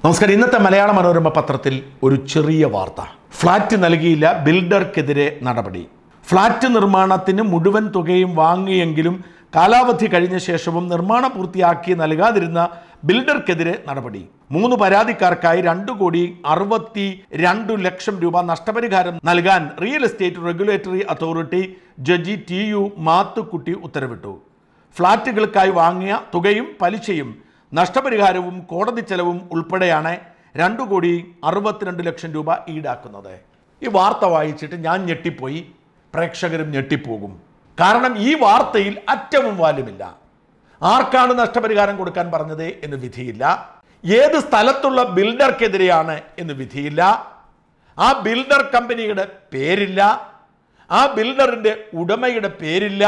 നമസ്കാരം ഇന്നത്തെ മലയാള മനോരമ പത്രത്തിൽ ഒരു ചെറിയ വാർത്ത ഫ്ളാറ്റ് നൽകിയില്ല ബിൽഡർക്കെതിരെ നടപടി ഫ്ളാറ്റ് നിർമ്മാണത്തിന് മുഴുവൻ തുകയും വാങ്ങിയെങ്കിലും കാലാവധി കഴിഞ്ഞ ശേഷവും നിർമ്മാണം പൂർത്തിയാക്കി നൽകാതിരുന്ന ബിൽഡർക്കെതിരെ നടപടി മൂന്ന് പരാതിക്കാർക്കായി രണ്ടു കോടി അറുപത്തി രണ്ടു ലക്ഷം രൂപ നഷ്ടപരിഹാരം നൽകാൻ real estate regulatory authority judge T U Mathukutty ഉത്തരവിട്ടു ഫ്ളാറ്റുകൾക്കായി വാങ്ങിയ തുകയും പലിശയും നഷ്ടപരിഹാരവും കോടതി ചെലവും ഉൾപ്പെടെയാണ് രണ്ടു കോടി അറുപത്തിരണ്ട് ലക്ഷം രൂപ ഈടാക്കുന്നത് ഈ വാർത്ത വായിച്ചിട്ട് ഞാൻ ഞെട്ടിപ്പോയി പ്രേക്ഷകരും ഞെട്ടിപ്പോകും കാരണം ഈ വാർത്തയിൽ അറ്റവും വാലുമില്ല ആർക്കാണ് നഷ്ടപരിഹാരം കൊടുക്കാൻ പറഞ്ഞത് എന്ന് വിധിയില്ല ഏത് സ്ഥലത്തുള്ള ബിൽഡർക്കെതിരെയാണ് എന്ന് വിധിയില്ല ആ ബിൽഡർ കമ്പനിയുടെ പേരില്ല ആ ബിൽഡറിന്റെ ഉടമയുടെ പേരില്ല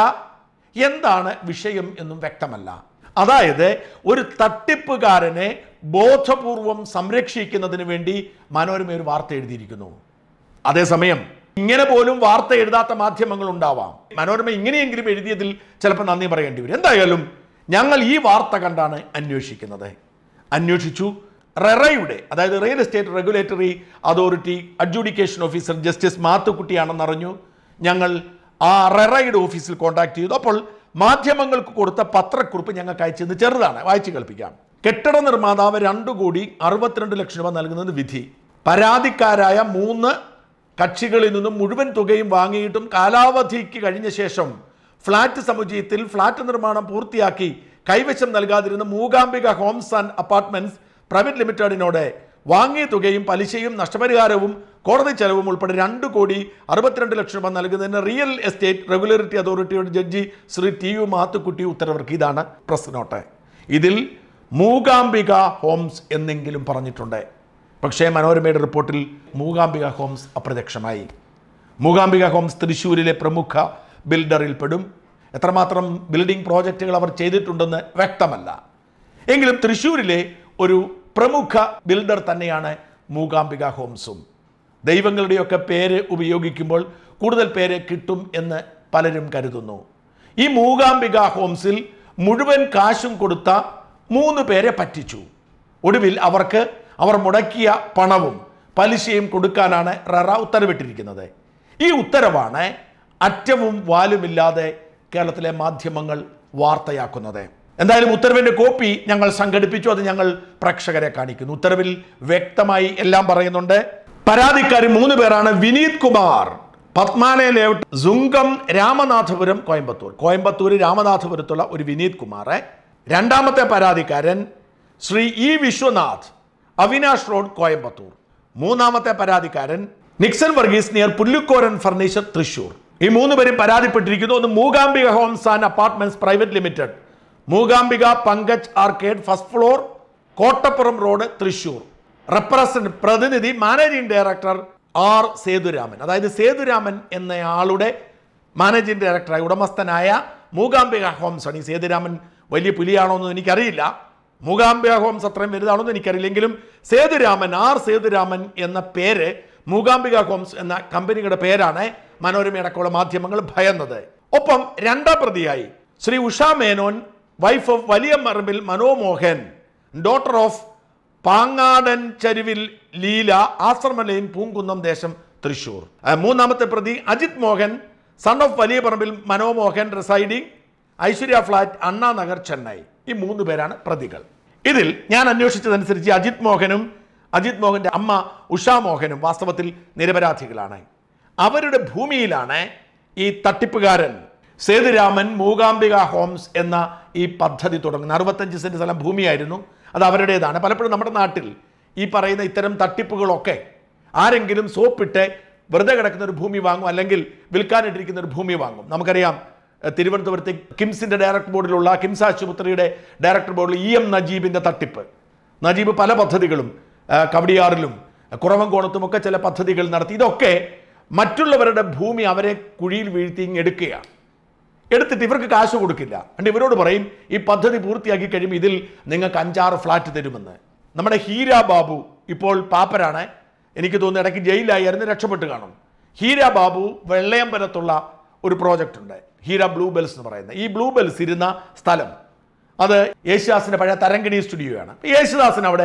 എന്താണ് വിഷയം എന്നും വ്യക്തമല്ല അതായത് ഒരു തട്ടിപ്പുകാരനെ ബോധപൂർവം സംരക്ഷിക്കുന്നതിന് വേണ്ടി മനോരമ ഒരു വാർത്ത എഴുതിയിരിക്കുന്നു അതേസമയം ഇങ്ങനെ പോലും വാർത്ത എഴുതാത്ത മാധ്യമങ്ങൾ ഉണ്ടാവാം മനോരമ ഇങ്ങനെയെങ്കിലും എഴുതിയതിൽ ചിലപ്പോൾ നന്ദി പറയേണ്ടി വരും എന്തായാലും ഞങ്ങൾ ഈ വാർത്ത കണ്ടാണ് അന്വേഷിക്കുന്നത് അന്വേഷിച്ചു റെറയുടെ അതായത് real estate regulatory authority adjudication officer justice മാത്തുക്കുട്ടിയാണെന്നറിഞ്ഞു ഞങ്ങൾ ആ റെറയുടെ ഓഫീസിൽ കോൺടാക്ട് ചെയ്തു അപ്പോൾ മാധ്യമങ്ങൾക്ക് കൊടുത്ത പത്രക്കുറിപ്പ് ഞങ്ങൾക്ക് അയച്ചത് ചെറുതാണ് വായിച്ചു കേൾപ്പിക്കാം കെട്ടിട നിർമ്മാതാവ് രണ്ടു കോടി അറുപത്തിരണ്ട് ലക്ഷം രൂപ നൽകുന്നത് വിധി പരാതിക്കാരായ മൂന്ന് കക്ഷികളിൽ നിന്നും മുഴുവൻ തുകയും വാങ്ങിയിട്ടും കാലാവധിക്ക് കഴിഞ്ഞ ശേഷം ഫ്ളാറ്റ് സമുച്ചയത്തിൽ ഫ്ളാറ്റ് നിർമ്മാണം പൂർത്തിയാക്കി കൈവശം നൽകാതിരുന്ന Mookambika homes and apartments private ലിമിറ്റഡിനോട് വാങ്ങിയ തുകയും പലിശയും നഷ്ടപരിഹാരവും കോടതി ചെലവും ഉൾപ്പെടെ രണ്ട് കോടി അറുപത്തിരണ്ട് ലക്ഷം രൂപ നൽകുന്നതിന് റിയൽ എസ്റ്റേറ്റ് റെഗുലേറ്ററി അതോറിറ്റിയുടെ judge Shri T U Mathukutty ഉത്തരവിറക്കി ഇതാണ് പ്രസ് നോട്ട് ഇതിൽ മൂകാംബിക ഹോംസ് എന്നെങ്കിലും പറഞ്ഞിട്ടുണ്ട് പക്ഷേ മനോരമയുടെ റിപ്പോർട്ടിൽ മൂകാംബിക ഹോംസ് അപ്രത്യക്ഷമായി മൂകാംബിക ഹോംസ് തൃശ്ശൂരിലെ പ്രമുഖ ബിൽഡറിൽപ്പെടും എത്രമാത്രം ബിൽഡിംഗ് പ്രോജക്റ്റുകൾ അവർ ചെയ്തിട്ടുണ്ടെന്ന് വ്യക്തമല്ല എങ്കിലും തൃശ്ശൂരിലെ ഒരു പ്രമുഖ ബിൽഡർ തന്നെയാണ് മൂകാംബിക ഹോംസും ദൈവങ്ങളുടെയൊക്കെ പേര് ഉപയോഗിക്കുമ്പോൾ കൂടുതൽ പേര് കിട്ടും എന്ന് പലരും കരുതുന്നു ഈ മൂകാംബിക ഹോംസിൽ മുഴുവൻ കാശും കൊടുത്ത മൂന്ന് പേരെ പറ്റിച്ചു ഒടുവിൽ അവർക്ക് അവർ മുടക്കിയ പണവും പലിശയും കൊടുക്കാനാണ് ററ ഉത്തരവിട്ടിരിക്കുന്നത് ഈ ഉത്തരവാണ് അറ്റവും വാലുമില്ലാതെ കേരളത്തിലെ മാധ്യമങ്ങൾ വാർത്തയാക്കുന്നത് എന്തായാലും ഉത്തരവിന്റെ കോപ്പി ഞങ്ങൾ സംഘടിപ്പിച്ചു അത് ഞങ്ങൾ പ്രേക്ഷകരെ കാണിക്കുന്നു ഉത്തരവിൽ വ്യക്തമായി എല്ലാം പറയുന്നുണ്ട് പരാതിക്കാരി മൂന്ന് പേരാണ് വിനീത് കുമാർ പത്മാലയ ലേഔട്ട് സുങ്കം രാമനാഥപുരം കോയമ്പത്തൂർ കോയമ്പത്തൂർ രാമനാഥപുരത്തുള്ള ഒരു വിനീത് കുമാറെ രണ്ടാമത്തെ പരാതിക്കാരൻ ശ്രീ ഇ വിശ്വനാഥ് അവിനാഷ് റോഡ് കോയമ്പത്തൂർ മൂന്നാമത്തെ പരാതിക്കാരൻ Nixon Varghese near Pullukkoran furniture Thrissur ഈ മൂന്ന് പേരും പരാതിപ്പെട്ടിരിക്കുന്നു ഒന്ന് Mookambika homes and apartments private limited Mookambika Pankaj arcade first floor Kottappuram road Thrissur represent പ്രതിനിധി മാനേജിംഗ് ഡയറക്ടർ ആർ സേതുരാമൻ അതായത് സേതുരാമൻ എന്നയാളുടെ മാനേജിംഗ് ഡയറക്ടറായ ഉടമസ്ഥനായ മൂകാംബിക ഹോംസ് ആണ് ഈ സേതുരാമൻ വലിയ പുലിയാണോ എന്ന് എനിക്കറിയില്ല മൂകാംബിക ഹോംസ് അത്രയും വലുതാണോ എന്ന് എനിക്കറിയില്ല എങ്കിലും സേതുരാമൻ ആർ സേതുരാമൻ എന്ന പേര് മൂകാംബിക ഹോംസ് എന്ന കമ്പനിയുടെ പേരാണ് മനോരമയടക്കമുള്ള മാധ്യമങ്ങൾ ഭയന്നത് ഒപ്പം രണ്ടാം പ്രതിയായി Shri Usha Menon wife of Valiya Marampil Manomohan daughter of Pangadan Charuvil Leela ആശ്രമലയും പൂങ്കുന്നം ദേശം തൃശൂർ ആ, മൂന്നാമത്തെ പ്രതി Ajith Mohan son of Valiya Parambil Manomohan residing Aishwarya flat Anna Nagar Chennai ഈ മൂന്ന് പേരാണ് പ്രതികൾ ഇതിൽ ഞാൻ അന്വേഷിച്ചതനുസരിച്ച് അജിത് മോഹനും അജിത് മോഹന്റെ അമ്മ ഉഷാ മോഹനും വാസ്തവത്തിൽ നിരപരാധികളാണ് അവരുടെ ഭൂമിയിലാണ് ഈ തട്ടിപ്പുകാരൻ സേതുരാമൻ മൂകാംബിക ഹോംസ് എന്ന ഈ പദ്ധതി തുടങ്ങുന്നത് അറുപത്തഞ്ച് സെന്റ് സ്ഥലം ഭൂമിയായിരുന്നു അത് അവരുടേതാണ് പലപ്പോഴും നമ്മുടെ നാട്ടിൽ ഈ പറയുന്ന ഇത്തരം തട്ടിപ്പുകളൊക്കെ ആരെങ്കിലും സോപ്പിട്ട് വെറുതെ കിടക്കുന്ന ഒരു ഭൂമി വാങ്ങും അല്ലെങ്കിൽ വിൽക്കാനിട്ടിരിക്കുന്ന ഒരു ഭൂമി വാങ്ങും നമുക്കറിയാം എഹ്, തിരുവനന്തപുരത്തെ കിംസിന്റെ ഡയറക്ടർ ബോർഡിലുള്ള കിംസ് ആശുപത്രിയുടെ ഡയറക്ടർ ബോർഡിൽ ഇ എം നജീബിന്റെ തട്ടിപ്പ് നജീബ് പല പദ്ധതികളും ആ, കവടിയാറിലും കുറവൻകോണത്തും ഒക്കെ ചില പദ്ധതികൾ നടത്തി ഇതൊക്കെ മറ്റുള്ളവരുടെ ഭൂമി അവരെ കുഴിയിൽ വീഴ്ത്തി ഇങ്ങ് എടുക്കുകയാണ് എടുത്തിട്ട് ഇവർക്ക് കാശ് കൊടുക്കില്ല എന്നിട്ട് ഇവരോട് പറയും ഈ പദ്ധതി പൂർത്തിയാക്കി കഴിയുമ്പോൾ ഇതിൽ നിങ്ങൾക്ക് അഞ്ചാറ് ഫ്ലാറ്റ് തരുമെന്ന് നമ്മുടെ ഹീര ബാബു ഇപ്പോൾ പാപ്പരാണ് എനിക്ക് തോന്നുന്നു ഇടയ്ക്ക് ജയിലായിരുന്നു രക്ഷപ്പെട്ട് കാണും ഹീര ബാബു വെള്ളയമ്പലത്തുള്ള ഒരു പ്രോജക്റ്റ് ഉണ്ട് ഹീര ബ്ലൂ ബെൽസ് എന്ന് പറയുന്നത് ഈ ബ്ലൂ ബെൽസ് ഇരുന്ന സ്ഥലം അത് യേശുദാസിന്റെ പഴയ തരങ്കിണി സ്റ്റുഡിയോ ആണ് യേശുദാസിന് അവിടെ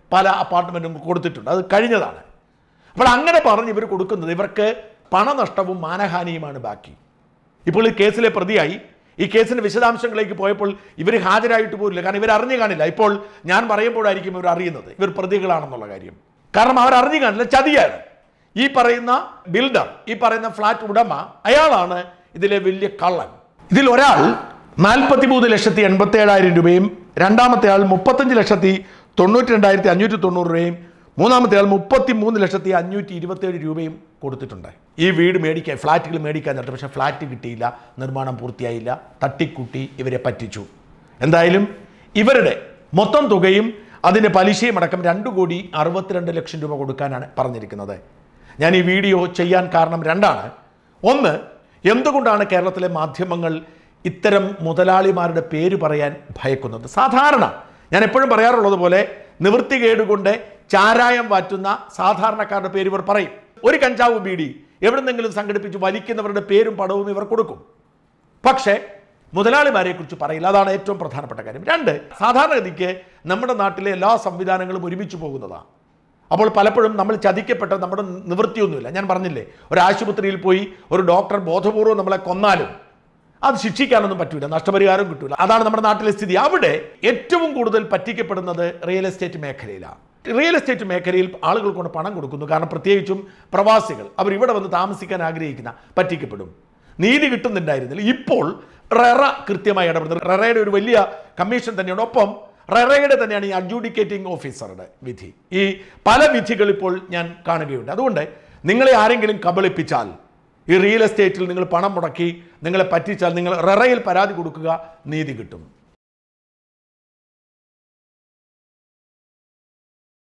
പല അപ്പാർട്ട്മെൻറ്റും കൊടുത്തിട്ടുണ്ട് അത് കഴിഞ്ഞതാണ് അപ്പോൾ അങ്ങനെ പറഞ്ഞ് ഇവർ കൊടുക്കുന്നത് ഇവർക്ക് പണനഷ്ടവും മാനഹാനിയുമാണ് ബാക്കി ഇപ്പോൾ ഈ കേസിലെ പ്രതിയായി ഈ കേസിന്റെ വിശദാംശങ്ങളിലേക്ക് പോയപ്പോൾ ഇവർ ഹാജരായിട്ട് പോരില്ല കാരണം ഇവർ അറിഞ്ഞു കാണില്ല ഇപ്പോൾ ഞാൻ പറയുമ്പോഴായിരിക്കും ഇവർ അറിയുന്നത് ഇവർ പ്രതികളാണെന്നുള്ള കാര്യം കാരണം അവർ അറിഞ്ഞു കാണില്ല ചതിയാണ് ഈ പറയുന്ന ബിൽഡർ ഈ പറയുന്ന ഫ്ലാറ്റ് ഉടമ അയാളാണ് ഇതിലെ വലിയ കള്ളൻ ഇതിൽ ഒരാൾ നാൽപ്പത്തി മൂന്ന് ലക്ഷത്തി എൺപത്തി ഏഴായിരം രൂപയും രണ്ടാമത്തെ ആൾ മുപ്പത്തഞ്ച് ലക്ഷത്തി തൊണ്ണൂറ്റി രണ്ടായിരത്തി അഞ്ഞൂറ്റി തൊണ്ണൂറ് രൂപയും മൂന്നാമത്തെ ആൾ മുപ്പത്തി മൂന്ന് ലക്ഷത്തി അഞ്ഞൂറ്റി ഇരുപത്തേഴ് രൂപയും കൊടുത്തിട്ടുണ്ട് ഈ വീട് മേടിക്കാൻ ഫ്ലാറ്റുകൾ മേടിക്കാൻ നേരത്തെ പക്ഷേ ഫ്ലാറ്റ് കിട്ടിയില്ല നിർമ്മാണം പൂർത്തിയായില്ല തട്ടിക്കൂട്ടി ഇവരെ പറ്റിച്ചു എന്തായാലും ഇവരുടെ മൊത്തം തുകയും അതിൻ്റെ പലിശയും അടക്കം രണ്ട് കോടി അറുപത്തിരണ്ട് ലക്ഷം രൂപ കൊടുക്കാനാണ് പറഞ്ഞിരിക്കുന്നത് ഞാൻ ഈ വീഡിയോ ചെയ്യാൻ കാരണം രണ്ടാണ് ഒന്ന് എന്തുകൊണ്ടാണ് കേരളത്തിലെ മാധ്യമങ്ങൾ ഇത്തരം മുതലാളിമാരുടെ പേര് പറയാൻ ഭയക്കുന്നത് സാധാരണ ഞാൻ എപ്പോഴും പറയാറുള്ളത് പോലെ നിവൃത്തികേട് കൊണ്ട് ചാരായം വാറ്റുന്ന സാധാരണക്കാരുടെ പേര് ഇവർ പറയും ഒരു കഞ്ചാവ് ബീഡി എവിടെന്നെങ്കിലും സംഘടിപ്പിച്ച് വലിക്കുന്നവരുടെ പേരും പടവും ഇവർ കൊടുക്കും പക്ഷേ മുതലാളിമാരെ കുറിച്ച് പറയില്ല അതാണ് ഏറ്റവും പ്രധാനപ്പെട്ട കാര്യം രണ്ട് സാധാരണഗതിക്ക് നമ്മുടെ നാട്ടിലെ എല്ലാ സംവിധാനങ്ങളും ഒരുമിച്ച് പോകുന്നതാണ് അപ്പോൾ പലപ്പോഴും നമ്മൾ ചതിക്കപ്പെട്ട നമ്മുടെ നിവൃത്തിയൊന്നുമില്ല ഞാൻ പറഞ്ഞില്ലേ ഒരു ആശുപത്രിയിൽ പോയി ഒരു ഡോക്ടർ ബോധപൂർവ്വം നമ്മളെ കൊന്നാലും അത് ശിക്ഷിക്കാനൊന്നും പറ്റൂല നഷ്ടപരിഹാരം കിട്ടൂല അതാണ് നമ്മുടെ നാട്ടിലെ സ്ഥിതി അവിടെ ഏറ്റവും കൂടുതൽ പറ്റിക്കപ്പെടുന്നത് റിയൽ എസ്റ്റേറ്റ് മേഖലയിലാണ് റിയൽ എസ്റ്റേറ്റ് മേഖലയിൽ ആളുകൾ കൊണ്ട് പണം കൊടുക്കുന്നു കാരണം പ്രത്യേകിച്ചും പ്രവാസികൾ അവർ ഇവിടെ വന്ന് താമസിക്കാൻ ആഗ്രഹിക്കുന്ന പറ്റിക്കപ്പെടും നീതി കിട്ടുന്നുണ്ടായിരുന്നില്ല ഇപ്പോൾ റെറ കൃത്യമായി ഇടപെടുന്നത് റെറയുടെ ഒരു വലിയ കമ്മീഷൻ തന്നെയാണ് ഒപ്പം റെറയുടെ തന്നെയാണ് ഈ അഡ്ജൂഡിക്കേറ്റിംഗ് ഓഫീസറുടെ വിധി ഈ പല വിധികൾ ഇപ്പോൾ ഞാൻ കാണുകയുണ്ട് അതുകൊണ്ട് നിങ്ങളെ ആരെങ്കിലും കബളിപ്പിച്ചാൽ ഈ റിയൽ എസ്റ്റേറ്റിൽ നിങ്ങൾ പണം മുടക്കി നിങ്ങളെ പറ്റിച്ചാൽ നിങ്ങൾ റെറയിൽ പരാതി കൊടുക്കുക നീതി കിട്ടും